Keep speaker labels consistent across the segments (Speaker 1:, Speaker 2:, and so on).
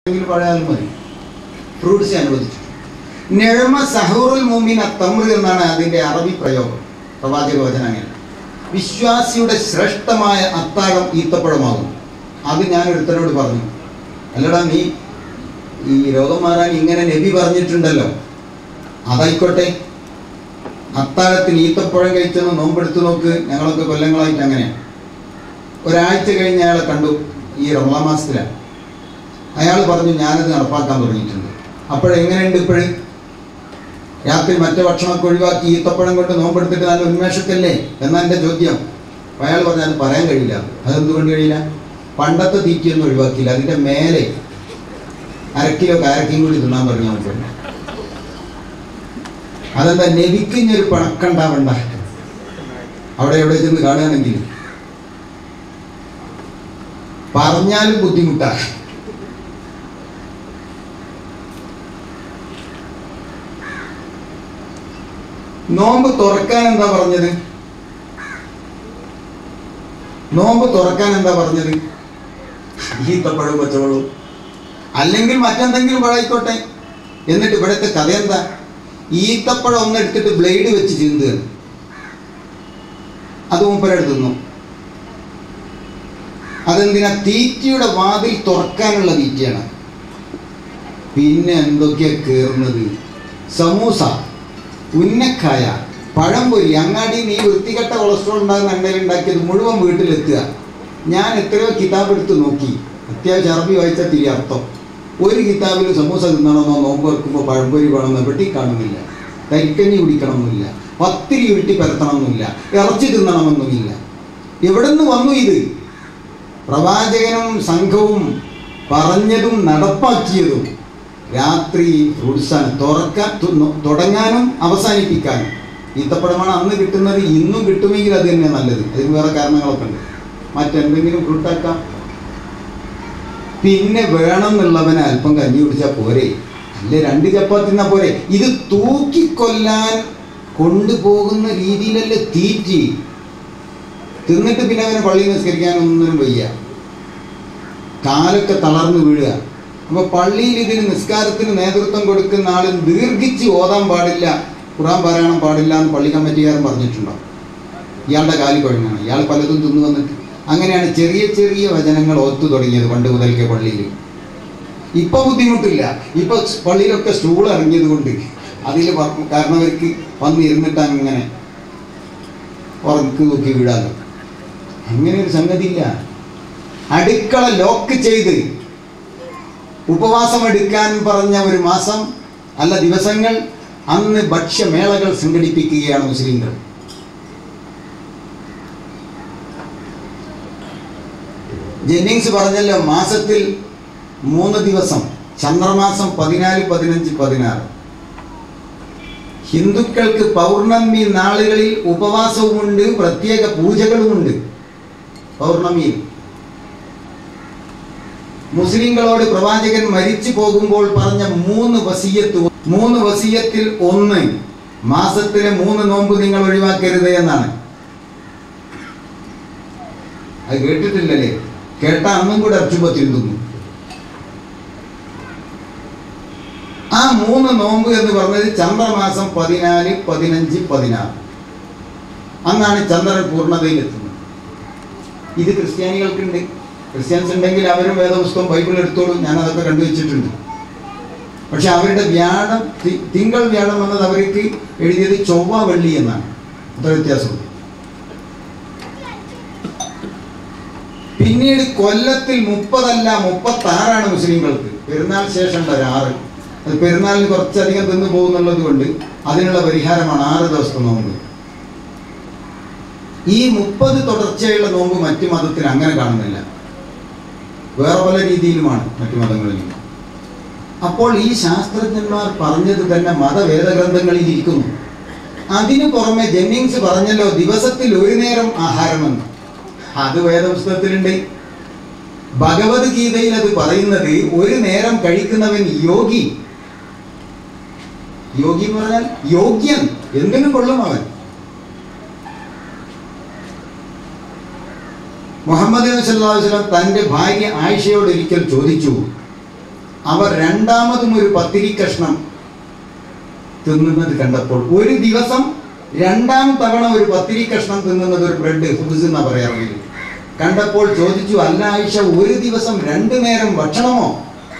Speaker 1: എന്തെങ്കിലും പഴയാലും മതി ഫ്രൂട്ട്സ് അനുവദിച്ചു നെഴ്മ സഹൂറുൽ മൂമിൻ തമ്ര എന്നാണ് അതിൻ്റെ അറബി പ്രയോഗം പ്രവാചക വചനം അങ്ങനെ വിശ്വാസിയുടെ ശ്രേഷ്ഠമായ അത്താഴം ഈത്തപ്പഴമാകും അത് ഞാൻ ഒരുത്തനോട് പറഞ്ഞു അല്ലടാ നീ ഈ രോഗം മാറാൻ ഇങ്ങനെ നബി പറഞ്ഞിട്ടുണ്ടല്ലോ അതായിക്കോട്ടെ അത്താഴത്തിന് ഈത്തപ്പഴം കഴിച്ചെന്ന് നോമ്പെടുത്ത് നോക്ക് ഞങ്ങളൊക്കെ കൊല്ലങ്ങളായിട്ട് അങ്ങനെയാണ് ഒരാഴ്ച കഴിഞ്ഞ് അയാളെ കണ്ടു ഈ റമളാ മാസത്തിലാണ് അയാൾ പറഞ്ഞു ഞാനത് നടപ്പാക്കാൻ തുടങ്ങിയിട്ടുണ്ട് അപ്പോഴെങ്ങനെയുണ്ട് ഇപ്പോഴും രാത്രി മറ്റേ ഭക്ഷണമൊക്കെ ഒഴിവാക്കി ഈത്തപ്പഴം കൊണ്ട് നോമ്പെടുത്തിട്ട് നല്ല ഉന്മേഷക്കല്ലേ എന്നാ എൻ്റെ ചോദ്യം അപ്പോൾ അയാൾ പറഞ്ഞു അത് പറയാൻ കഴിയില്ല അതെന്തുകൊണ്ട് കഴിയില്ല പണ്ടത്തെ തീറ്റിയൊന്നും ഒഴിവാക്കിയില്ല അതിൻ്റെ മേലെ അരക്കിലോ കാരക്കയും കൂടി തിന്നാൻ പറഞ്ഞു നമുക്ക് അതെന്താ നബിക്കിഞ്ഞൊരു പണക്കുണ്ടാവണ്ട അവിടെ എവിടെ ചെന്ന് കാണുകയാണെങ്കിൽ പറഞ്ഞാലും ബുദ്ധിമുട്ടാ നോമ്പ് തുറക്കാൻ എന്താ പറഞ്ഞത് നോമ്പ് തുറക്കാൻ എന്താ പറഞ്ഞത് ഈത്തപ്പഴം പച്ചവെള്ളവും അല്ലെങ്കിൽ മറ്റെന്തെങ്കിലും പഴയിക്കോട്ടെ എന്നിട്ട് ഇവിടുത്തെ കഥ എന്താ ഈത്തപ്പഴം ഒന്ന് എടുത്തിട്ട് ബ്ലേഡ് വെച്ച് ചീന്തുകയാണ് അത് മൂപ്പരെടുത്ത് തിന്നു അതെന്തിനാ തീറ്റിയുടെ വാതിൽ തുറക്കാനുള്ള തീറ്റിയാണ് പിന്നെ എന്തൊക്കെയാ കയറുന്നത് സമൂസ ഉന്നക്കായ പഴംപൊരി അങ്ങാടി നീ വൃത്തികെട്ട കൊളസ്ട്രോൾ ഉണ്ടാകുന്ന എണ്ണയിൽ ഉണ്ടാക്കിയത് മുഴുവൻ വീട്ടിലെത്തുക ഞാൻ എത്രയോ കിതാബ് എടുത്ത് നോക്കി അത്യാവശ്യം അറബി വായിച്ച തിരി അർത്ഥം ഒരു കിതാബിൽ സമൂസ തിന്നണമെന്നോ നോമ്പ് വെക്കുമ്പോൾ പഴംപൊരി വേണമെന്നോ വെട്ടി കാണുന്നില്ല തരിക്കഞ്ഞി കുടിക്കണമെന്നില്ല പത്തിരി ഉരുട്ടി പരത്തണമെന്നില്ല ഇറച്ചി തിന്നണമെന്നുമില്ല എവിടെ നിന്ന് വന്നു ഇത് പ്രവാചകനും സംഘവും പറഞ്ഞതും നടപ്പാക്കിയതും രാത്രി ഫ്രൂട്ട്സാണ് തുറക്കാൻ തു- തുടങ്ങാനും അവസാനിപ്പിക്കാനും ഈത്തപ്പഴമാണ് അന്ന് കിട്ടുന്നത് ഇന്നും കിട്ടുമെങ്കിൽ അത് തന്നെ നല്ലത് അതിന് വേറെ കാരണങ്ങളൊക്കെ ഉണ്ട് മറ്റെന്തെങ്കിലും ഫ്രൂട്ടാക്കാം പിന്നെ വേണമെന്നുള്ളവന് അല്പം കഞ്ഞി കുടിച്ചാൽ പോരെ അല്ലെ രണ്ട് ചപ്പാത്തി തിന്നാ പോരെ ഇത് തൂക്കിക്കൊല്ലാൻ കൊണ്ടുപോകുന്ന രീതിയിലല്ലേ തീറ്റി തിന്നിട്ട് പിന്നെ അവനെ പള്ളിയിൽ നിസ്കരിക്കാനൊന്നിനും വയ്യ കാലൊക്കെ തളർന്നു വീഴുക അപ്പൊ പള്ളിയിൽ ഇതിന് നിസ്കാരത്തിന് നേതൃത്വം കൊടുക്കുന്ന ആൾ ദീർഘിച്ച് ഓതാൻ പാടില്ല ഖുറാൻ പാരായണം പാടില്ല എന്ന് പള്ളി കമ്മിറ്റിക്കാരൻ പറഞ്ഞിട്ടുണ്ടോ ഇയാളുടെ കാലി കുഴങ്ങാണ് ഇയാൾ പലതും തിന്നു വന്നിട്ട് അങ്ങനെയാണ് ചെറിയ ചെറിയ വചനങ്ങൾ ഓത്തു തുടങ്ങിയത് പണ്ട് മുതൽക്കേ പള്ളിയിൽ ഇപ്പൊ ബുദ്ധിമുട്ടില്ല ഇപ്പൊ പള്ളിയിലൊക്കെ സ്റ്റൂൾ ഇറങ്ങിയത് കൊണ്ട് അതിൽ കാരണവർക്ക് വന്നിരുന്നിട്ട് അങ്ങനെ ഉറക്ക് നോക്കി വീഴാലോ അങ്ങനെ ഒരു സംഗതിയില്ല അടുക്കള ലോക്ക് ചെയ്ത് ഉപവാസം എടുക്കാൻ പറഞ്ഞ ഒരു മാസം അല്ല ദിവസങ്ങൾ അന്ന് ഭക്ഷ്യമേളകൾ സംഘടിപ്പിക്കുകയാണ് മുസ്ലിങ്ങൾ ജെന്നിങ്സ് പറഞ്ഞല്ലോ മാസത്തിൽ മൂന്ന് ദിവസം ചന്ദ്രമാസം പതിനാല് പതിനഞ്ച് പതിനാറ് ഹിന്ദുക്കൾക്ക് പൗർണമി നാളുകളിൽ ഉപവാസവുമുണ്ട് പ്രത്യേക പൂജകളുമുണ്ട് പൗർണമിയിൽ മുസ്ലിങ്ങളോട് പ്രവാചകൻ മരിച്ചു പോകുമ്പോൾ പറഞ്ഞ മൂന്ന് വസീയത്ത് മൂന്ന് വസീയത്തിൽ ഒന്ന് മാസത്തിലെ മൂന്ന് നോമ്പ് നിങ്ങൾ ഒഴിവാക്കരുത് എന്നാണ് അത് കേട്ടിട്ടില്ലല്ലേ കേട്ട അന്നും കൂടെ അച്ചുമ്പത്തിൽ തിന്നു ആ മൂന്ന് നോമ്പ് എന്ന് പറഞ്ഞത് ചന്ദ്രമാസം പതിനാല് പതിനഞ്ച് പതിനാറ് അന്നാണ് ചന്ദ്രൻ പൂർണ്ണതയിലെത്തുന്നത് ഇത് ക്രിസ്ത്യാനികൾക്കുണ്ട് ക്രിസ്ത്യൻസ് ഉണ്ടെങ്കിൽ അവരും വേദപുസ്തകം ബൈബിൾ എടുത്തോളും ഞാൻ അതൊക്കെ കണ്ടുവച്ചിട്ടുണ്ട് പക്ഷെ അവരുടെ വ്യാഴം തി- തിങ്കൾ വ്യാഴം എന്നത് അവർക്ക് എഴുതിയത് ചൊവ്വ വെള്ളി എന്നാണ് അത്ര വ്യത്യാസമുണ്ട് പിന്നീട് കൊല്ലത്തിൽ മുപ്പതല്ല മുപ്പത്തി ആറാണ് മുസ്ലിങ്ങൾക്ക് പെരുന്നാൾ ശേഷം ഉണ്ട് ഒരു ആറ് അത് പെരുന്നാളിന് കുറച്ചധികം തിന്നു പോകുന്നുള്ളത് കൊണ്ട് അതിനുള്ള പരിഹാരമാണ് ആറ് ദിവസത്തെ നോമ്പ് ഈ മുപ്പത് തുടർച്ചയുള്ള നോമ്പ് മറ്റു മതത്തിൽ അങ്ങനെ കാണുന്നില്ല വേറെ പല രീതിയിലുമാണ് മറ്റു മതങ്ങളിലും അപ്പോൾ ഈ ശാസ്ത്രജ്ഞന്മാർ പറഞ്ഞത് തന്നെ മതവേദഗ്രന്ഥങ്ങളിൽ ഇരിക്കുന്നു അതിനു പുറമെ ജെന്നിങ്സ് പറഞ്ഞല്ലോ ദിവസത്തിൽ ഒരു നേരം ആഹാരമെന്ന് അത് വേദപുസ്തകത്തിലുണ്ട് ഭഗവത്ഗീതയിൽ അത് പറയുന്നത് ഒരു നേരം കഴിക്കുന്നവൻ യോഗി യോഗി എന്ന് പറഞ്ഞാൽ യോഗ്യൻ എന്തിനും കൊള്ളും അവൻ മുഹമ്മദ് നബി സല്ലല്ലാഹു അലൈഹി വസല്ലം തൻ്റെ ഭാര്യ ആയിഷയോട് ഒരിക്കൽ ചോദിച്ചു അവർ രണ്ടാമതും ഒരു പത്തിരി കഷ്ണം തിന്നുന്നത് കണ്ടപ്പോൾ ഒരു ദിവസം രണ്ടാം തവണ ഒരു പത്തിരി കഷ്ണം തിന്നുന്നത് ഒരു ബ്രെഡ് ഹുബ്സ് എന്നാ പറയാറില്ല കണ്ടപ്പോൾ ചോദിച്ചു അല്ല ആയിഷ ഒരു ദിവസം രണ്ടു നേരം ഭക്ഷണമോ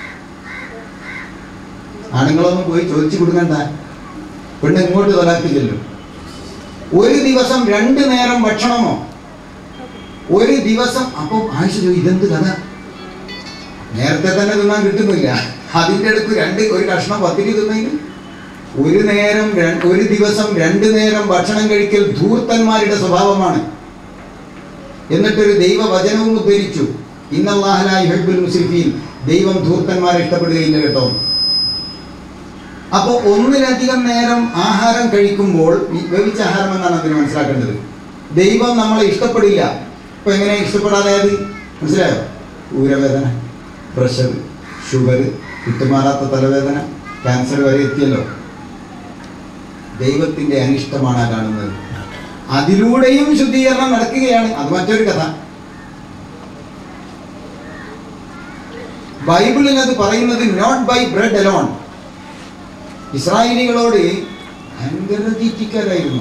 Speaker 1: ആണുങ്ങളൊന്നും പോയി ചോദിച്ചു കൊടുക്കണ്ട പെണ്ണ് ഇങ്ങോട്ട് തലാക്ക് ചെല്ലും ഒരു ദിവസം രണ്ടു നേരം ഭക്ഷണമോ ഒരു ദിവസം അപ്പോൾ ആയിഷ ചോദിച്ചു ഇതെന്ത് കഥ നേരത്തെ തന്നെ തിന്നാൻ കിട്ടുന്നില്ല അതിൻ്റെ അടുത്ത് രണ്ട് ഒരു കഷ്ണം പത്തിരി തിന്നതിന് ഒരു നേരം ര- ഒരു ദിവസം രണ്ടു നേരം ഭക്ഷണം കഴിക്കൽ ധൂർത്തന്മാരുടെ സ്വഭാവമാണ് എന്നിട്ടൊരു ദൈവവചനവും ഉദ്ധരിച്ചു ഇന്നല്ലാഹലായി ഹെബുൽ മുസ്ലിഫീൻ ദൈവം ധൂർത്തന്മാരെ ഇഷ്ടപ്പെടുകയില്ല കേട്ടോ അപ്പോൾ ഒന്നിലധികം നേരം ആഹാരം കഴിക്കുമ്പോൾ ഈ വേവിച്ച ആഹാരം എന്നാണ് അതിന് മനസ്സിലാക്കേണ്ടത് ദൈവം നമ്മളെ ഇഷ്ടപ്പെടില്ല ഇപ്പൊ എങ്ങനെ ഇഷ്ടപ്പെടാതായത് മനസ്സിലായോ ഊരവേദന പ്രഷർ ഷുഗർ വിട്ടുമാറാത്ത തലവേദന ക്യാൻസർ വരെ എത്തിയല്ലോ ദൈവത്തിന്റെ അനിഷ്ടമാണ് ആ കാണുന്നത് അതിലൂടെയും ശുദ്ധീകരണം നടക്കുകയാണ് അത് മറ്റൊരു കഥ ബൈബിളിൽ അത് പറയുന്നത് നോട്ട് ബൈ ബ്രെഡ് അലോൺ ഇസ്രായേലികളോട് ഭയങ്കര തീറ്റിക്കാരായിരുന്നു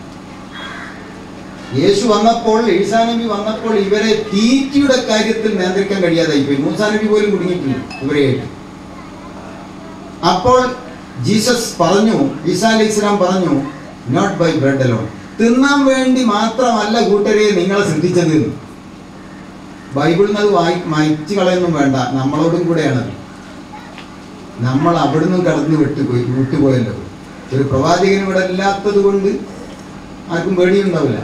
Speaker 1: യേശു വന്നപ്പോൾ ഈസാ നബി വന്നപ്പോൾ ഇവരെ തീറ്റിയുടെ കാര്യത്തിൽ നിയന്ത്രിക്കാൻ കഴിയാതായി പോയി മൂസാ നബി പോലും കുടുങ്ങിയിട്ടില്ല ഇവരെയായിട്ട് അപ്പോൾ ജീസസ് പറഞ്ഞു ഈസാ അലൈഹി ഇസ്ലാം പറഞ്ഞു നോട്ട് ബൈ ബ്രെഡ് അലോൺ തിന്നാൻ വേണ്ടി മാത്രമല്ല കൂട്ടരെ നിങ്ങളെ ശ്രദ്ധിച്ചത് എന്ന്. ബൈബിളിൽ നിന്ന് അത് വായി മായ്ച്ചു കളയൊന്നും വേണ്ട നമ്മളോടും കൂടെയാണത് നമ്മൾ അവിടുന്ന് കടന്നു വിട്ടുപോയി വിട്ടുപോയല്ലോ ഒരു പ്രവാചകൻ ഇവിടെ ഇല്ലാത്തത് കൊണ്ട് ആർക്കും പേടിയുണ്ടാവില്ല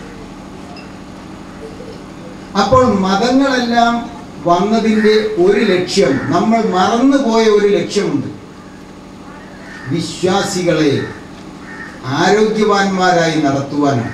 Speaker 1: അപ്പോൾ മതങ്ങളെല്ലാം വന്നതിൻ്റെ ഒരു ലക്ഷ്യം നമ്മൾ മറന്നുപോയ ഒരു ലക്ഷ്യമുണ്ട് വിശ്വാസികളെ ആരോഗ്യവാന്മാരായി നടത്തുവാനാണ്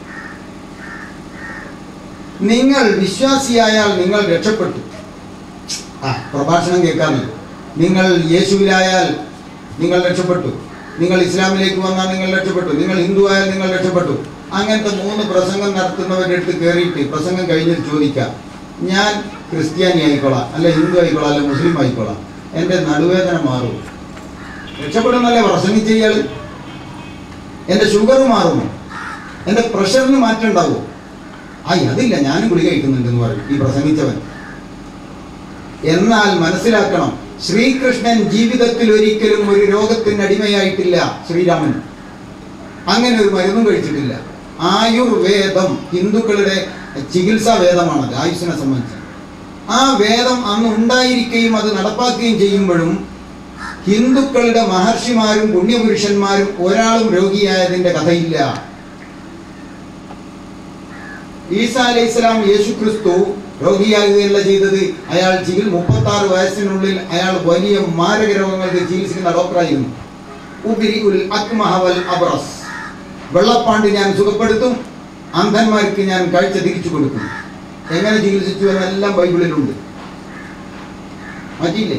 Speaker 1: നിങ്ങൾ വിശ്വാസിയായാൽ നിങ്ങൾ രക്ഷപ്പെട്ടു ആ പ്രഭാഷണം കേൾക്കാറില്ല നിങ്ങൾ യേശുവിലായാൽ നിങ്ങൾ രക്ഷപ്പെട്ടു നിങ്ങൾ ഇസ്ലാമിലേക്ക് വന്നാൽ നിങ്ങൾ രക്ഷപ്പെട്ടു നിങ്ങൾ ഹിന്ദു ആയാൽ നിങ്ങൾ രക്ഷപ്പെട്ടു അങ്ങനത്തെ മൂന്ന് പ്രസംഗം നടത്തുന്നവരുടെ അടുത്ത് കയറിയിട്ട് പ്രസംഗം കഴിഞ്ഞിട്ട് ചോദിക്കാം ഞാൻ ക്രിസ്ത്യാനി ആയിക്കോളാം അല്ല ഹിന്ദു ആയിക്കോളാം അല്ല മുസ്ലിം ആയിക്കോളാം എൻ്റെ നടുവേദന മാറും രക്ഷപ്പെടുന്നല്ലേ പ്രസംഗിച്ച ഇയാൾ എൻ്റെ ഷുഗർ മാറുമോ എൻ്റെ പ്രഷറിന് മാറ്റം ഉണ്ടാവുമോ ആയി അതില്ല ഞാനും ഗുളിക കഴിക്കുന്നുണ്ടെന്ന് പറയും ഈ പ്രസംഗിച്ചവൻ എന്നാൽ മനസ്സിലാക്കണം ശ്രീകൃഷ്ണൻ ജീവിതത്തിൽ ഒരിക്കലും ഒരു രോഗത്തിന് അടിമയായിട്ടില്ല ശ്രീരാമൻ അങ്ങനെ ഒരു മരുന്നും കഴിച്ചിട്ടില്ല ആയുർവേദം ഹിന്ദുക്കളുടെ ചികിത്സാ വേദമാണത് ആയുസ്സിനെ സംബന്ധിച്ച് ആ വേദം അന്ന് ഉണ്ടായിരിക്കുകയും അത് നടപ്പാക്കുകയും ചെയ്യുമ്പോഴും ഹിന്ദുക്കളുടെ മഹർഷിമാരും പുണ്യപുരുഷന്മാരും ഒരാളും രോഗിയായതിന്റെ കഥയില്ല ഈസ അലൈഹി ഇസ്ലാം യേശു ക്രിസ്തു രോഗിയാകുകയല്ല ചെയ്തത് അയാൾ ചികിൽ മുപ്പത്തി ആറ് വയസ്സിനുള്ളിൽ അയാൾ വലിയ മാരക രോഗങ്ങൾക്ക് ചികിത്സിക്കുന്ന ഡോക്ടറായിരുന്നു ഉബിരി ഉൽ അക്മഹ വൽ അബ്രസ് വെള്ളപ്പാണ്ട് ഞാൻ സുഖപ്പെടുത്തും അന്ധന്മാർക്ക് ഞാൻ കാഴ്ച തിരിച്ചു കൊടുക്കും എങ്ങനെ ചികിത്സിച്ചു എന്നെല്ലാം ബൈബിളിലുണ്ട് മതിയില്ലേ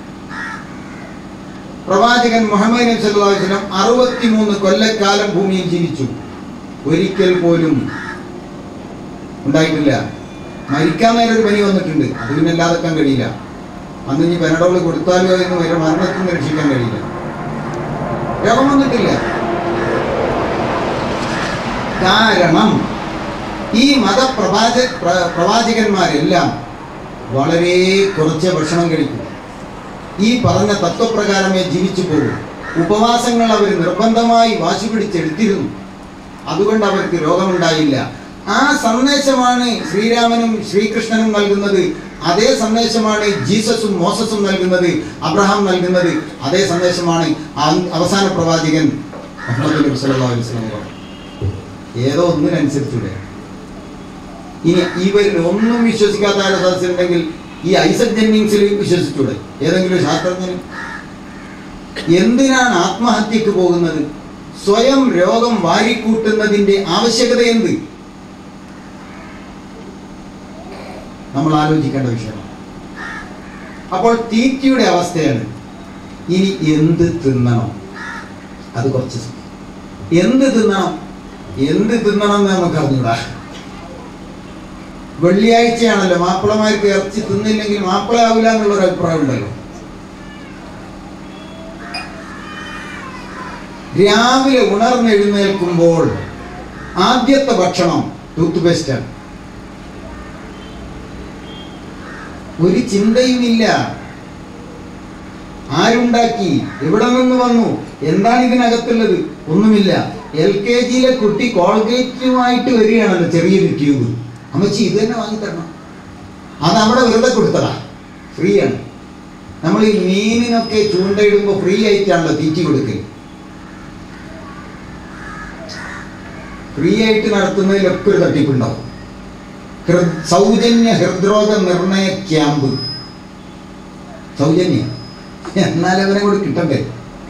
Speaker 1: പ്രവാചകൻ മുഹമ്മദ് നബി സല്ലല്ലാഹു അലൈഹി വസല്ലം അറുപത്തിമൂന്ന് കൊല്ലക്കാലം ഭൂമിയിൽ ജീവിച്ചു ഒരിക്കൽ പോലും ഉണ്ടായിട്ടില്ല മരിക്കാൻ നേരം ഒരു പനി വന്നിട്ടുണ്ട് അത് പിന്നെ അല്ലാതെക്കാൻ കഴിയില്ല അന്ന് ഇനി പെനഡോള് കൊടുത്താലോ എന്ന് വരെ മരണത്തിൽ നിന്ന് രക്ഷിക്കാൻ കഴിയില്ല രോഗം വന്നിട്ടില്ല കാരണം ഈ മതപ്രവാച പ്ര- പ്രവാചകന്മാരെല്ലാം വളരെ കുറച്ച് ഭക്ഷണം കഴിക്കും ഈ പറഞ്ഞ തത്വപ്രകാരമേ ജീവിച്ചു പോകും ഉപവാസങ്ങൾ അവർ നിർബന്ധമായി വാശി പിടിച്ചെടുത്തിരുന്നു അതുകൊണ്ട് അവർക്ക് രോഗമുണ്ടായില്ല ആ സന്ദേശമാണ് ശ്രീരാമനും ശ്രീകൃഷ്ണനും നൽകുന്നത് അതേ സന്ദേശമാണ് ജീസസും മോസസും നൽകുന്നത് അബ്രഹാം നൽകുന്നത് അതേ സന്ദേശമാണ് ആ- അവസാന പ്രവാചകൻ മുഹമ്മദ് നബി സല്ലല്ലാഹു അലൈഹി വസല്ലം പറഞ്ഞത്. ഏതോ ഒന്നിനനുസരിച്ചൂടെ ഇനി ഇവരിൽ ഒന്നും വിശ്വസിക്കാത്ത ആരോ സദസ്സുണ്ടെങ്കിൽ ഈ ഐസക് ജെന്നിങ്സിൽ വിശ്വസിച്ചൂടെ ഏതെങ്കിലും ശാസ്ത്രജ്ഞന് എന്തിനാണ് ആത്മഹത്യക്ക് പോകുന്നത് സ്വയം രോഗം വാരിക്കൂട്ടുന്നതിന്റെ ആവശ്യകത എന്ത് നമ്മൾ ആലോചിക്കേണ്ട വിഷയമാണ് അപ്പോൾ തീറ്റയുടെ അവസ്ഥയാണ് ഇനി എന്ത് തിന്നണം അത് കുറച്ച് സമയം. എന്ത് തിന്നണം എന്ത് തിന്നണം എന്ന് നമുക്ക് അറിഞ്ഞൂടാ വെള്ളിയാഴ്ചയാണല്ലോ മാപ്പിളമാർക്ക് ഇറച്ചി തിന്നില്ലെങ്കിൽ മാപ്പിള ആവില്ല എന്നുള്ളൊരു അഭിപ്രായം ഉണ്ടല്ലോ രാവിലെ ഉണർന്നെഴുന്നേൽക്കുമ്പോൾ ആദ്യത്തെ ഭക്ഷണം ടൂത്ത് പേസ്റ്റാണ് ഒരു ചിന്തയുമില്ല ആരുണ്ടാക്കി എവിടെ നിന്ന് വന്നു എന്താണ് ഇതിനകത്തുള്ളത് ഒന്നുമില്ല എൽ കെ ജിയിലെ കുട്ടി കോൾഗേറ്റുമായിട്ട് വരികയാണല്ലോ ചെറിയൊരു ട്യൂബ് അമ്മച്ചി ഇത് തന്നെ വാങ്ങിത്തരണം അത് അവിടെ വെറുതെ കൊടുത്തതാ ഫ്രീ ആണ് നമ്മൾ ഈ മീനിനൊക്കെ ചൂണ്ടയിടുമ്പോൾ ഫ്രീ ആയിട്ടാണല്ലോ തീറ്റി കൊടുക്കൽ ഫ്രീ ആയിട്ട് നടത്തുന്നതിലൊക്കെ ഒരു തട്ടിപ്പുണ്ടാവും ഹൃ- സൗജന്യ ഹൃദ്രോഗ നിർണയ ക്യാമ്പ് സൗജന്യം എന്നാൽ അവനെ കൂടി കിട്ടണ്ടേ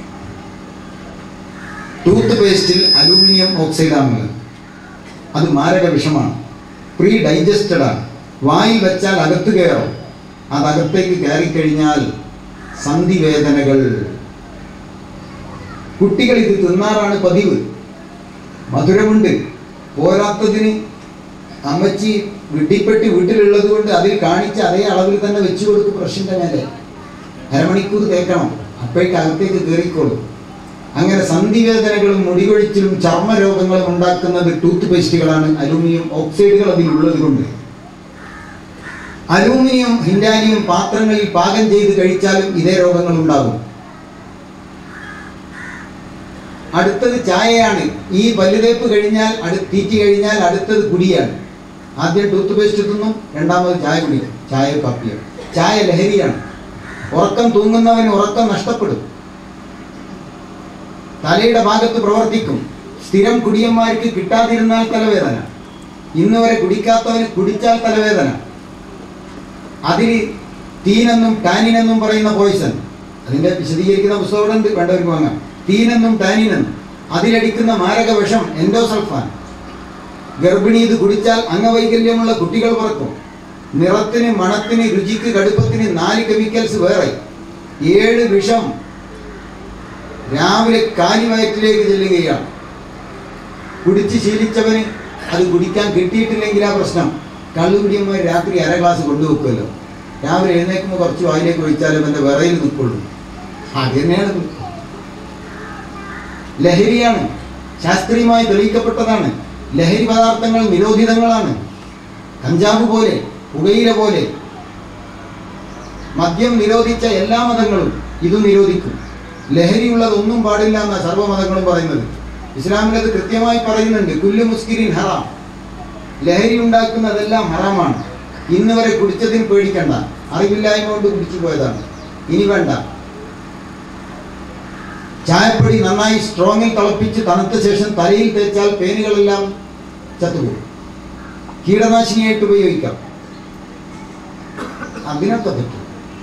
Speaker 1: ടൂത്ത് പേസ്റ്റിൽ അലൂമിനിയം ഓക്സൈഡ് ആണുള്ളത് അത് മാരക വിഷമാണ് പ്രീ ഡൈജസ്റ്റഡ് ആണ് വായിൽ വെച്ചാൽ അകത്ത് കയറും അത് അകത്തേക്ക് കയറിക്കഴിഞ്ഞാൽ സന്ധിവേദനകൾ കുട്ടികൾ ഇത് തിന്നാറാണ് പതിവ് മധുരമുണ്ട് പോരാത്തതിന് അമ്മച്ചി വിട്ടിപ്പെട്ടി വീട്ടിലുള്ളത് കൊണ്ട് അതിൽ കാണിച്ച അതേ അളവിൽ തന്നെ വെച്ചു കൊടുക്കും ബ്രഷിന്റെ മേലെ അരമണിക്കൂർ തേക്കണം അപ്പോഴേക്ക് അകത്തേക്ക് കയറിക്കോളും അങ്ങനെ സന്ധിവേദനകളും മുടികൊഴിച്ചിലും ചർമ്മരോഗങ്ങളും ഉണ്ടാക്കുന്നത് ടൂത്ത് പേസ്റ്റുകളാണ് അലൂമിനിയം ഓക്സൈഡുകൾ അതിലുള്ളത് കൊണ്ട് അലൂമിനിയം ഹിൻഡാനിയം പാത്രങ്ങളിൽ പാകം ചെയ്ത് കഴിച്ചാലും ഇതേ രോഗങ്ങൾ ഉണ്ടാകും അടുത്തത് ചായയാണ് ഈ പല്ലുതേപ്പ് കഴിഞ്ഞാൽ അടു തീറ്റി കഴിഞ്ഞാൽ അടുത്തത് കുടിയാണ് ആദ്യം ടൂത്ത് പേസ്റ്റ് തിന്നും രണ്ടാമത് ചായ കുടിക്കും ചായ കാപ്പിയോ ചായ ലഹരിയാണ് ഉറക്കം തൂങ്ങുന്നവന് ഉറക്കം നഷ്ടപ്പെടും തലയുടെ ഭാഗത്ത് പ്രവർത്തിക്കും സ്ഥിരം കുടിയന്മാർക്ക് കിട്ടാതിരുന്നാൽ തലവേദന ഇന്ന് വരെ കുടിക്കാത്തവന് കുടിച്ചാൽ തലവേദന അതിന് തീനെന്നും ടാനിനെന്നും പറയുന്ന പോയിസൺ അതിന്റെ വിശദീകരിക്കുന്ന പുസ്തകം ഉണ്ട് വേണ്ടവർക്ക് വാങ്ങാം തീനെന്നും ടാനിനെന്നും അതിലടിക്കുന്ന മാരക വിഷം എൻഡോസൾഫാൻ ഗർഭിണി ഇത് കുടിച്ചാൽ അംഗവൈകല്യമുള്ള കുട്ടികൾ പിറക്കും നിറത്തിന് മണത്തിന് രുചിക്ക് കടുപ്പത്തിന് നാല് കെമിക്കൽസ് വേറെ ഏഴ് വിഷം രാവിലെ കാലിവയറ്റിലേക്ക് ചെല്ലുകയാണ് കുടിച്ച് ശീലിച്ചവന് അത് കുടിക്കാൻ കിട്ടിയിട്ടില്ലെങ്കിൽ ആ പ്രശ്നം കള്ളുകുടിയന്മാർ രാത്രി അര ഗ്ലാസ് കൊണ്ടുവെക്കുമല്ലോ രാവിലെ എഴുന്നേൽക്കുമ്പോൾ കുറച്ച് വായിലേക്ക് ഒഴിച്ചാലും എൻ്റെ വിറയിൽ നിൽക്കുള്ളൂ അത് തന്നെയാണ് ഇത്. ലഹരിയാണ് ശാസ്ത്രീയമായി തെളിയിക്കപ്പെട്ടതാണ് ലഹരി പദാർത്ഥങ്ങൾ നിരോധിതങ്ങളാണ് കഞ്ചാവ് പോലെ പുകയില പോലെ മദ്യം നിരോധിച്ച എല്ലാ മതങ്ങളും ഇത് നിരോധിക്കും ലഹരിയുള്ളതൊന്നും പാടില്ല എന്നാണ് സർവ്വമതങ്ങളും പറയുന്നത് ഇസ്ലാമിലത് കൃത്യമായി പറയുന്നുണ്ട് കുല്ലു മുസ്കിരിൻ ഹറാം ലഹരി ഉണ്ടാക്കുന്നതെല്ലാം ഹറാമാണ് ഇന്ന് വരെ കുടിച്ചതിന് പേടിക്കണ്ട അറിവില്ലായ്മ കൊണ്ട് കുടിച്ചു പോയതാണ് ഇനി വേണ്ട ചായപ്പൊടി നന്നായി സ്ട്രോങ്ങിൽ തിളപ്പിച്ച് തണുത്ത ശേഷം തലയിൽ തേച്ചാൽ പേനുകളെല്ലാം ചത്തുപോകും കീടനാശിനിയായിട്ട് ഉപയോഗിക്കാം അതിനൊക്കെ പറ്റും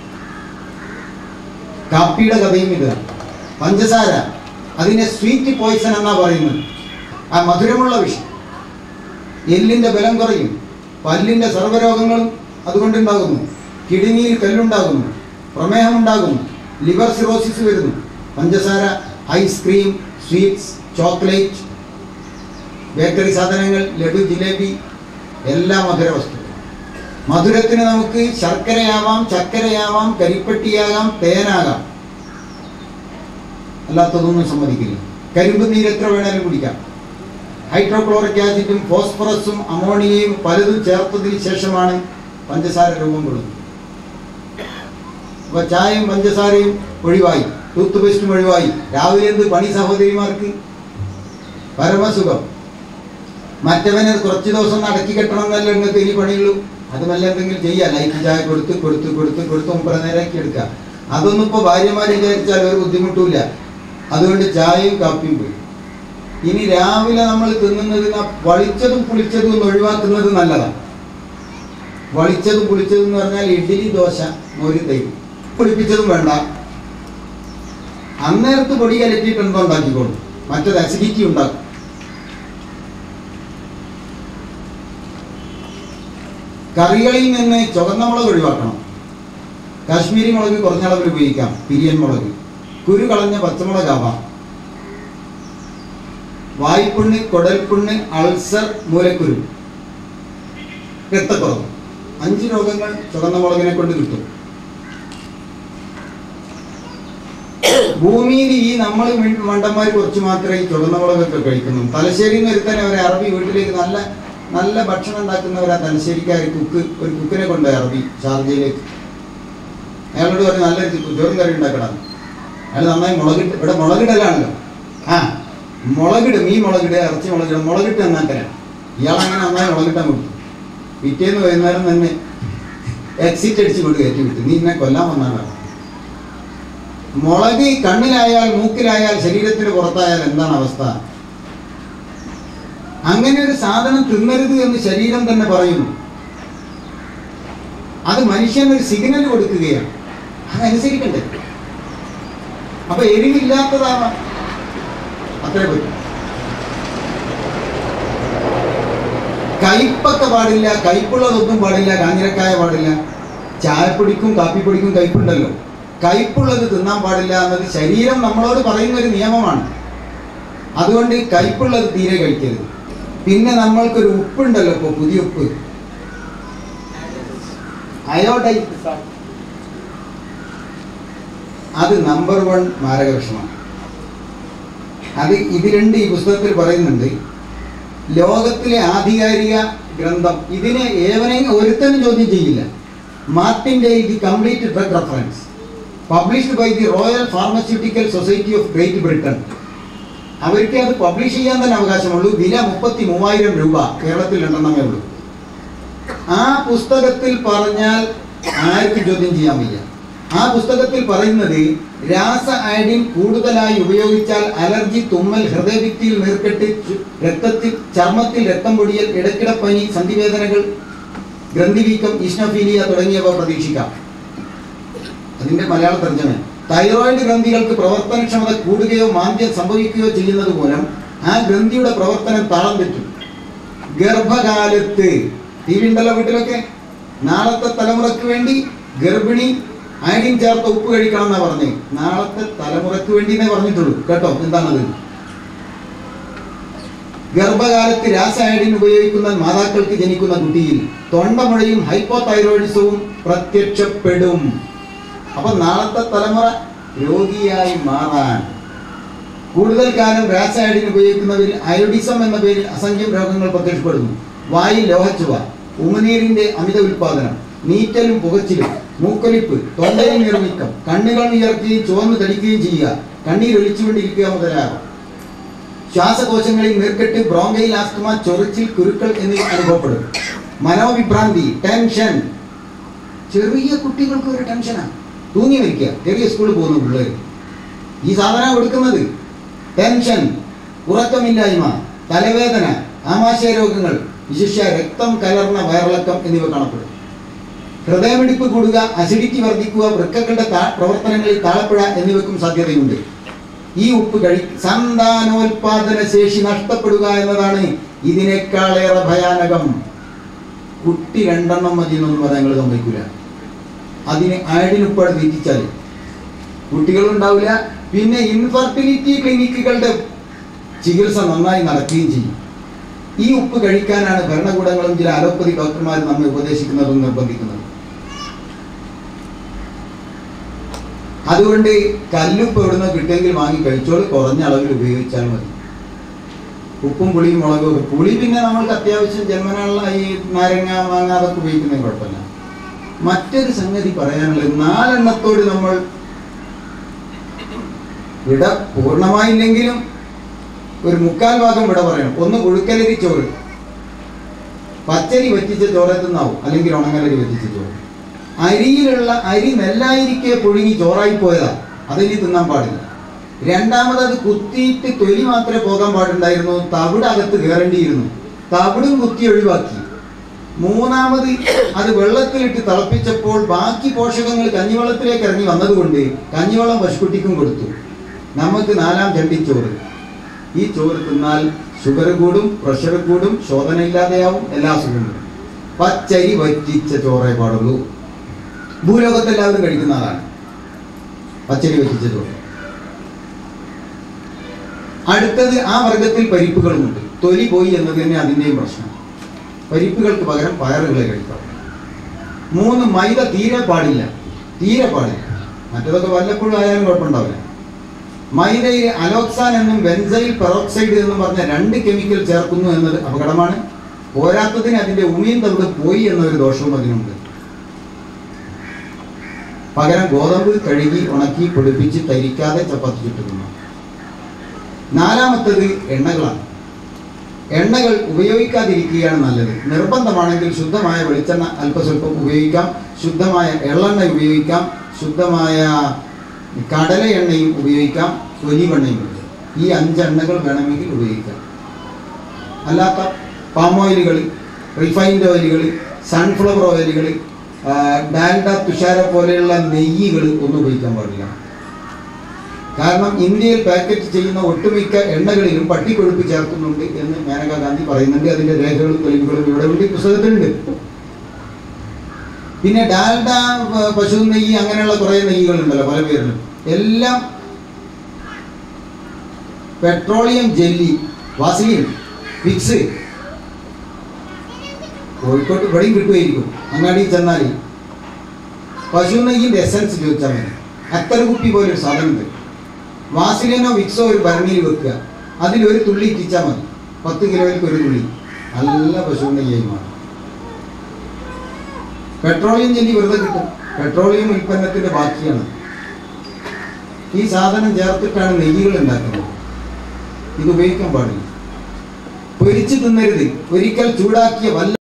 Speaker 1: കാപ്പിയുടെ കഥയും ഇതാണ് പഞ്ചസാര അതിനെ സ്വീറ്റ് പോയ്സൺ എന്നാ പറയുന്നത് ആ മധുരമുള്ള വിഷം എല്ലിന്റെ ബലം കുറയും പല്ലിന്റെ സർവ്വരോഗങ്ങളും അതുകൊണ്ടുണ്ടാകുന്നു കിഡ്നിയിൽ കല്ലുണ്ടാകുന്നു പ്രമേഹമുണ്ടാകുന്നു ലിവർ സിറോസിസ് വരുന്നു പഞ്ചസാര ഐസ്ക്രീം സ്വീറ്റ്സ് ചോക്ലേറ്റ് ബേക്കറി സാധനങ്ങൾ ലഡു ജിലേബി എല്ലാ മധുര വസ്തുക്കളും മധുരത്തിന് നമുക്ക് ശർക്കരയാവാം ചക്കരയാവാം കരിപ്പട്ടിയാകാം തേനാകാം അല്ലാത്തതൊന്നും സമ്മതിക്കില്ല കരിമ്പ് നീര് എത്ര വേണേലും കുടിക്കാം ഹൈഡ്രോക്ലോറിക് ആസിഡും ഫോസ്ഫറസും അമോണിയയും പലതും ചേർത്തതിന് ശേഷമാണ് പഞ്ചസാര രൂപം കൊള്ളുന്നത് അപ്പൊ ചായയും പഞ്ചസാരയും ഒഴിവായി ടൂത്ത് പേസ്റ്റും ഒഴിവായി രാവിലെ എന്ത് പണി സഹോദരിമാർക്ക് പരമസുഖം മറ്റവനെ കുറച്ച് ദിവസം ഒന്ന് അടക്കി കെട്ടണം എന്നല്ല നിങ്ങൾക്ക് ഇനി പണിയുള്ളൂ അത് വല്ല എന്തെങ്കിലും ചെയ്യാം ലൈറ്റ് ചായ കൊടുത്ത് കൊടുത്ത് കൊടുത്ത് കൊടുത്ത് മുപ്പത് നേരമാക്കി എടുക്കാം അതൊന്നും ഇപ്പോൾ ഭാര്യമാർ വിചാരിച്ചാൽ ഒരു ബുദ്ധിമുട്ടുമില്ല അതുകൊണ്ട് ചായയും കാപ്പിയും പോയി ഇനി രാവിലെ നമ്മൾ തിന്നുന്നതിന് ആ വളിച്ചതും പുളിച്ചതും ഒന്ന് ഒഴിവാക്കുന്നത് നല്ലതാണ് വളിച്ചതും പുളിച്ചതും എന്ന് പറഞ്ഞാൽ ഇഡ്ഡലി ദോശ മോര് തൈര് പുളിപ്പിച്ചതും വേണ്ട അന്നേരത്ത് പൊടി കലറ്റിയിട്ട് എന്തോ ഉണ്ടാക്കിക്കോളും മറ്റത് അസിഡിറ്റി ഉണ്ടാക്കും കറികളിൽ നിന്ന് ചുവന്ന മുളക് ഒഴിവാക്കണം കാശ്മീരി മുളക് കുറഞ്ഞ അളവിൽ ഉപയോഗിക്കാം പിരിയൻ മുളക് കുരു കളഞ്ഞ പച്ചമുളകാവാം വായ്പുണ്ണ് കുടൽപുണ്ണ് അൾസർ മൂലക്കുരു രക്തക്കുറവ് അഞ്ച് രോഗങ്ങൾ ചുവന്ന മുളകിനെ കൊണ്ട് കിട്ടും ഭൂമിയിൽ ഈ നമ്മൾ മണ്ടന്മാർ കുറച്ച് മാത്രമേ ഈ ചുവന്ന മുളകൊക്കെ കഴിക്കുന്നു തലശ്ശേരിയിൽ നിന്ന് ഒരുത്തന്നെ ഒരു അറബി വീട്ടിലേക്ക് നല്ല നല്ല ഭക്ഷണം ഉണ്ടാക്കുന്നവരാ തലശ്ശേരിക്കാർ കുക്ക് ഒരു കുക്കിനെ കൊണ്ട് അറബി ഷാർജയിലേക്ക് അയാളോട് പറഞ്ഞ് നല്ലൊരു ചി- ചോറും കറി ഉണ്ടാക്കണം അയാൾ നന്നായി മുളകിട്ട് ഇവിടെ മുളകിടലാണല്ലോ ആ മുളകിടും ഈ മുളകിടുക ഇറച്ചി മുളകിടുക മുളകിട്ട് നന്നാക്കലാണ് ഇയാൾ അങ്ങനെ നന്നായി മുളകിട്ടാൻ കൊടുത്തു പിറ്റേന്ന് വൈകുന്നേരം തന്നെ എക്സിറ്റ് അടിച്ച് കൊണ്ട് കയറ്റി വിട്ടു നീ എന്നെ കൊല്ലാൻ വന്നാണ് മുളക് കണ്ണിലായാൽ മൂക്കിലായാൽ ശരീരത്തിന് പുറത്തായാൽ എന്താണ് അവസ്ഥ അങ്ങനെ ഒരു സാധനം തിന്നരുത് എന്ന് ശരീരം തന്നെ പറയുന്നു അത് മനുഷ്യന് ഒരു സിഗ്നൽ കൊടുക്കുകയാണ് അതനുസരിക്കണ്ടേ അപ്പൊ എരിവില്ലാത്തതാവാം അത്രേ പറ്റും കയ്പൊക്കെ പാടില്ല കയ്പുള്ളതൊന്നും പാടില്ല കാഞ്ഞിരക്കായ പാടില്ല ചായപ്പൊടിക്കും കാപ്പിപ്പൊടിക്കും കയ്പുണ്ടല്ലോ കയ്പുള്ളത് തിന്നാൻ പാടില്ല എന്നത് ശരീരം നമ്മളോട് പറയുന്ന ഒരു നിയമമാണ് അതുകൊണ്ട് കയ്പുള്ളത് തീരെ കഴിക്കരുത് പിന്നെ നമ്മൾക്കൊരു ഉപ്പുണ്ടല്ലോ ഇപ്പോൾ പുതിയ ഉപ്പ് അയോഡൈ അത് നമ്പർ വൺ മാരകവിഷമാണ് അത് ഇത് രണ്ട് ഈ പുസ്തകത്തിൽ പറയുന്നുണ്ട് ലോകത്തിലെ ആധികാരിക ഗ്രന്ഥം ഇതിനെ ഏവനെയും ഒരുത്തനും ചോദ്യം ചെയ്യില്ല മാർട്ടിൻ്റെ the Complete Drug Reference published by the Royal Pharmaceutical Society of Great Britain അവർക്ക് അത് പബ്ലിഷ് ചെയ്യാൻ തന്നെ അവകാശമുള്ളൂ വില മുപ്പത്തി മൂവായിരം രൂപ കേരളത്തിൽ രണ്ടെണ്ണമേ ഉള്ളൂ ആ പുസ്തകത്തിൽ പറഞ്ഞാൽ ആർക്കും ചോദ്യം ചെയ്യാൻ വയ്യ ആ പുസ്തകത്തിൽ പറയുന്നത് രാസ അയഡിൻ കൂടുതലായി ഉപയോഗിച്ചാൽ അലർജി തുമ്മൽ ഹൃദയഭിത്തിയിൽ നീർക്കെട്ട് ചു- രക്തത്തിൽ ചർമ്മത്തിൽ രക്തം പൊടിയൽ ഇടക്കിട പനി സന്ധിവേദനകൾ ഗ്രന്ഥിവീക്കം ഇഷ്നഫീലിയ തുടങ്ങിയവ പ്രതീക്ഷിക്കാം അതിന്റെ മലയാള തർജ്ജമ തൈറോയിഡ് ഗ്രന്ഥികൾക്ക് പ്രവർത്തനക്ഷമത കൂടുകയോ മാന്ദ്യം സംഭവിക്കുകയോ ചെയ്യുന്നത് മൂലം ആ ഗ്രന്ഥിയുടെ പ്രവർത്തനം താളം തെറ്റും ഗർഭകാലത്ത് ടി വി ഉണ്ടല്ലോ വീട്ടിലൊക്കെ നാളത്തെ തലമുറയ്ക്ക് വേണ്ടി ഗർഭിണി അയഡിൻ ചേർത്ത ഉപ്പ് കഴിക്കണം എന്നാ പറഞ്ഞേ നാളത്തെ തലമുറയ്ക്ക് വേണ്ടി എന്നേ പറഞ്ഞിട്ടുള്ളൂ കേട്ടോ എന്താണത് ഗർഭകാലത്ത് രാസ അയഡിൻ ഉപയോഗിക്കുന്ന മാതാക്കൾക്ക് ജനിക്കുന്ന കുട്ടിയിൽ തൊണ്ടമുഴയും ഹൈപ്പോതൈറോയിഡിസവും പ്രത്യക്ഷപ്പെടും അപ്പൊ നാളത്തെ തലമുറ രോഗിയായി മാറാൻ കൂടുതൽ കാലം രാസ-അയഡിൻ ഉപയോഗിക്കുന്നവരിൽ അയോഡിസം എന്ന പേരിൽ അസംഖ്യം രോഗങ്ങൾ പ്രത്യക്ഷപ്പെടുന്നു വായിൽ ലോഹച്ചുവ ഉമിനീരിന്റെ അമിത ഉൽപാദനം നീറ്റലും പുകച്ചിലും മൂക്കൊലിപ്പ് തൊണ്ടയിൽ നിർമ്മിക്കം കണ്ണുകൾ വിയർക്കുകയും ചുവന്ന് തടിക്കുകയും ചെയ്യുക കണ്ണീർ ഒലിച്ചുകൊണ്ടിരിക്കുക മുതലാകും ശ്വാസകോശങ്ങളിൽ നീർക്കെട്ട് ബ്രോങ്കയിൽ ആസ്തമ ചൊറിച്ചിൽ കുരുക്കൾ എന്നിവ അനുഭവപ്പെടും മനോവിഭ്രാന്തി ടെൻഷൻ ചെറിയ കുട്ടികൾക്ക് ഒരു ടെൻഷനാണ് തൂങ്ങി മരിക്കുക ചെറിയ സ്കൂളിൽ പോകുന്ന പിള്ളേർ ഈ സാധനം കൊടുക്കുന്നത് ടെൻഷൻ ഉറക്കമില്ലായ്മ തലവേദന ആമാശയ രോഗങ്ങൾ വിശിഷ്യ രക്തം കലർന്ന വയറിളക്കം എന്നിവ കാണപ്പെടും ഹൃദയമിടിപ്പ് കൂടുക അസിഡിറ്റി വർദ്ധിക്കുക വൃക്കകളുടെ താ പ്രവർത്തനങ്ങളിൽ താളപ്പിഴ എന്നിവയ്ക്കും സാധ്യതയുണ്ട് ഈ ഉപ്പ് കഴി സന്താനോൽപാദന ശേഷി നഷ്ടപ്പെടുക എന്നതാണ് ഇതിനേക്കാളേറെ ഭയാനകം കുട്ടി രണ്ടെണ്ണം മതി എന്നൊന്നും പറയാൻ നിങ്ങൾ സമ്മതിക്കൂല അതിന് അയഡിനുപ്പാട് തീറ്റിച്ചാൽ കുട്ടികളുണ്ടാവില്ല പിന്നെ ഇൻഫെർട്ടിലിറ്റി ക്ലിനിക്കുകളുടെ ചികിത്സ നന്നായി നടക്കുകയും ചെയ്യും ഈ ഉപ്പ് കഴിക്കാനാണ് ഭരണകൂടങ്ങളും ചില അലോപ്പതി ഡോക്ടർമാർ നമ്മെ ഉപദേശിക്കുന്നതും നിർബന്ധിക്കുന്നതും അതുകൊണ്ട് കല്ലുപ്പ് എവിടുന്ന് കിട്ടിയെങ്കിൽ വാങ്ങി കഴിച്ചോളൂ കുറഞ്ഞ അളവിൽ ഉപയോഗിച്ചാൽ മതി ഉപ്പും പുളിയും മുളകും ഒക്കെ പുളി പിന്നെ നമ്മൾക്ക് അത്യാവശ്യം ജന്മനുള്ള ഈ നാരങ്ങ മാങ്ങ അതൊക്കെ ഉപയോഗിക്കുന്നതിന് കുഴപ്പമില്ല മറ്റൊരു സംഗതി പറയാനുള്ളത് നാലെണ്ണത്തോട് നമ്മൾ വിട പൂർണ്ണമായില്ലെങ്കിലും ഒരു മുക്കാൽ ഭാഗം വിട പറയണം ഒന്ന് പുഴുക്കലരി ചോറ് പച്ചരി വറ്റിച്ച ചോറെ തിന്നാവും അല്ലെങ്കിൽ ഉണങ്ങലരി വറ്റിച്ച ചോറ് അരിയിലുള്ള അരി നെല്ലായിരിക്കെ പുഴുങ്ങി ചോറായി പോയതാ അതിനി തിന്നാൻ പാടില്ല രണ്ടാമത് അത് കുത്തിയിട്ട് തൊലി മാത്രമേ പോകാൻ പാടുണ്ടായിരുന്നു തവിട് അകത്ത് കയറേണ്ടിയിരുന്നു തവിടും കുത്തി ഒഴിവാക്കി മൂന്നാമത് അത് വെള്ളത്തിലിട്ട് തിളപ്പിച്ചപ്പോൾ ബാക്കി പോഷകങ്ങൾ കഞ്ഞിവെള്ളത്തിലേക്ക് ഇറങ്ങി വന്നതുകൊണ്ട് കഞ്ഞിവെള്ളം പശുക്കുട്ടിക്കും കൊടുത്തു നമുക്ക് നാലാം ചട്ടിച്ചോറ് ഈ ചോറ് തിന്നാൽ ഷുഗർ കൂടും പ്രഷർ കൂടും ശോധന ഇല്ലാതെയാവും എല്ലാ അസുഖങ്ങളും പച്ചരി വറ്റിച്ച ചോറേ പാടുള്ളൂ ഭൂലോകത്ത് എല്ലാവരും കഴിക്കുന്ന ആളാണ് പച്ചരി വറ്റിച്ച ചോറ് അടുത്തത് ആ വർഗത്തിൽ പരിപ്പുകളുമുണ്ട് തൊലി പോയി എന്നത് തന്നെ അതിൻ്റെയും പ്രശ്നം പരിപ്പുകൾക്ക് പകരം പയറുകളെ കഴിക്കാം മൂന്ന് മൈദ തീരെ പാടില്ല തീരെ പാടില്ല മറ്റതൊക്കെ വല്ലപ്പോഴും ആയാലും കുഴപ്പമുണ്ടാവില്ല മൈദയിൽ അലോക്സാൻ എന്നും ബെൻസൈൽ പെറോക്സൈഡ് എന്നും പറഞ്ഞ രണ്ട് കെമിക്കൽ ചേർക്കുന്നു എന്നത് അപകടമാണ് പോരാത്തതിന് അതിന്റെ ഉമിയും തവിട് പോയി എന്നൊരു ദോഷവും അതിനുണ്ട് പകരം ഗോതമ്പ് കഴുകി ഉണക്കി പൊടിപ്പിച്ച് തരിക്കാതെ ചപ്പാത്തി ചുട്ടുന്നു നാലാമത്തത് എണ്ണകളാണ് എണ്ണകൾ ഉപയോഗിക്കാതിരിക്കുകയാണ് നല്ലത് നിർബന്ധമാണെങ്കിൽ ശുദ്ധമായ വെളിച്ചെണ്ണ അല്പസ്വല്പം ഉപയോഗിക്കാം ശുദ്ധമായ എള്ളെണ്ണ ഉപയോഗിക്കാം ശുദ്ധമായ കടല എണ്ണയും ഉപയോഗിക്കാം ഒലിവെണ്ണയും ഉണ്ട് ഈ അഞ്ചെണ്ണകൾ വേണമെങ്കിൽ ഉപയോഗിക്കാം അല്ലാത്ത പാം ഓയിലുകൾ റിഫൈൻഡ് ഓയിലുകൾ സൺഫ്ലവർ ഓയിലുകൾ ഡാൽഡ തുഷാര പോലെയുള്ള നെയ്യുകൾ ഒന്നും ഉപയോഗിക്കാൻ പാടില്ല കാരണം ഇന്ത്യയിൽ പാക്കറ്റ് ചെയ്യുന്ന ഒട്ടുമിക്ക എണ്ണകളിലും പട്ടിക്കൊഴുപ്പ് ചേർക്കുന്നുണ്ട് എന്ന് മേനകാ ഗാന്ധി പറയുന്നുണ്ട് അതിന്റെ രേഖകളും തെളിവുകളും ഇവിടെ ഉണ്ട് ഈ പുസ്തകത്തിലുണ്ട് പിന്നെ ഡാൽഡ പ- പശു നെയ്യ് അങ്ങനെയുള്ള കുറേ നെയ്യുകളുണ്ടല്ലോ പല പേരിലും എല്ലാം പെട്രോളിയം ജെല്ലി വാസലിൻ ഫിക്സ് കോഴിക്കോട്ട് ഇവിടെയും കിട്ടുമായിരിക്കും അങ്ങാടിയിൽ ചെന്നാൽ പശു നെയ്യിൻ്റെ എസൻസ് ചോദിച്ചാൽ മതി അത്തര കുപ്പി പോലെ ഒരു സാധനമുണ്ട് വാസിലിനോ വിക്സോ ഒരു ഭരണിയിൽ വെക്കുക അതിൽ ഒരു തുള്ളി ഇറ്റിച്ചാൽ മതി പത്ത് കിലോയിലേക്ക് ഒരു തുള്ളി നല്ല പശു നെയ്യായി മാറും പെട്രോളിയം ജെല്ലി വെറുതെ കിട്ടും പെട്രോളിയം ഉൽപ്പന്നത്തിന്റെ ബാക്കിയാണ് ഈ സാധനം ചേർത്തിട്ടാണ് നെയ്യുകൾ ഉണ്ടാക്കുന്നത് ഇത് ഉപയോഗിക്കാൻ പാടില്ല പൊരിച്ചു തിന്നരുത് ഒരിക്കൽ ചൂടാക്കിയ വല്ല